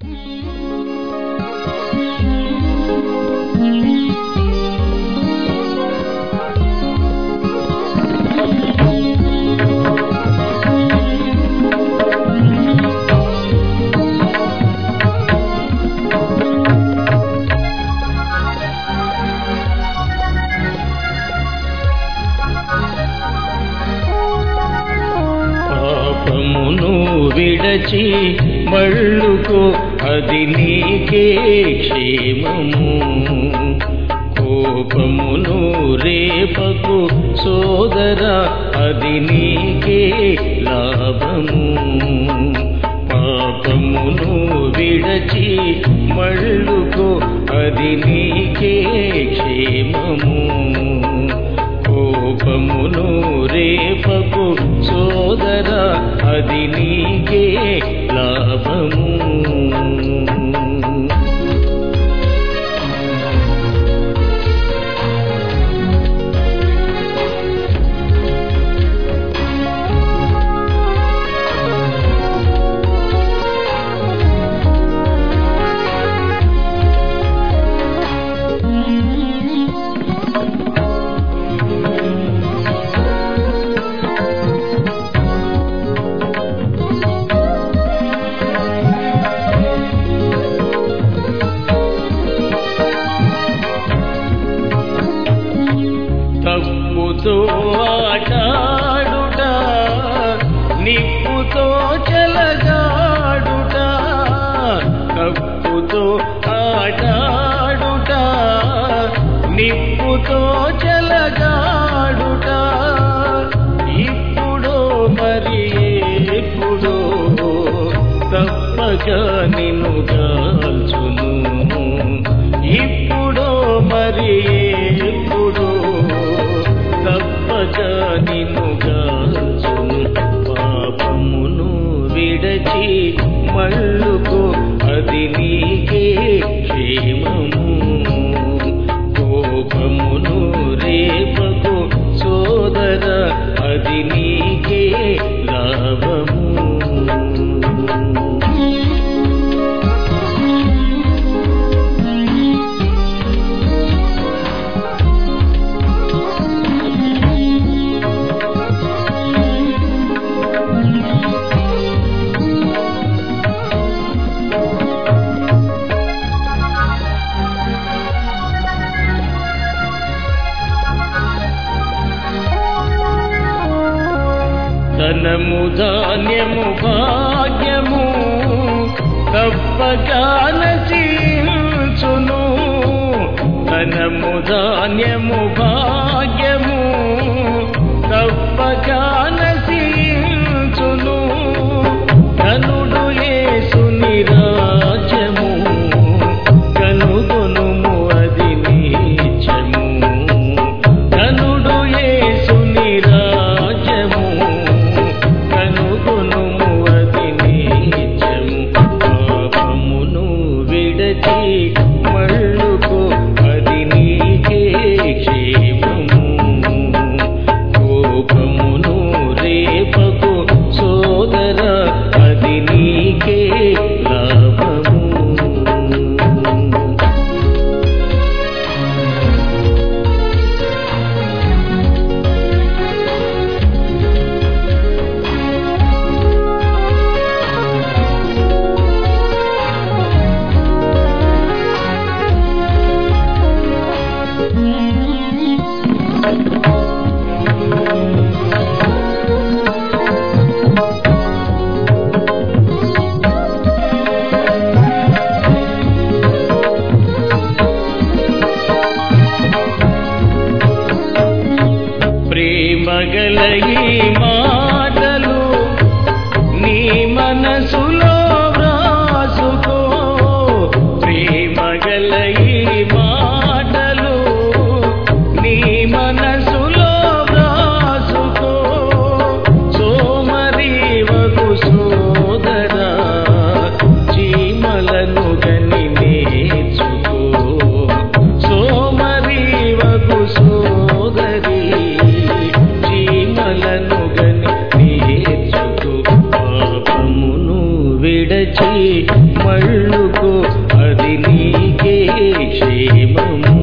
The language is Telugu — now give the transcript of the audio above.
పాపమును విడచి మళ్ళుకో అది నీకే క్షేమము కోపమును రేపకు సోదర అది నీకే లాభము పాపమును విడచి మళ్ళుకో అది నీకే క్షేమము కోపమును రేపకు సోదర అది నీకే లాభము తప్పుతో ఆటాడుట నిప్పుతో చెలగాడుట తప్పుతో ఆటాడుట నిప్పుతో చెలగాడుట ఇప్పుడు మరి ఎప్పుడు తప్పక నిన్ను కాల్చును ఇప్పుడు మరి ఎప్పుడు తప్పక నిన్ను కాల్చును పాపమును విడచి మళ్ళుకు అది నీకే క్షేమము కోపమును రేపకు సోదర అది నీకే లాభము ధనము ధాన్యము భాగ్యము తప్పక నశించును ధనము ధాన్యము భాగ్యము తప్పక నశించును కనుడు యేసుని రాజ్యము కనుగొనుము అది నీచము కనుడు యేసుని రాజ్యము కనుగొనుము అది నీచము పాపమును విడచి మళ్ళుకో అది నీకే క్షేమము కోపమును రే విడచి మళ్ళుకో అది నీకే క్షేమము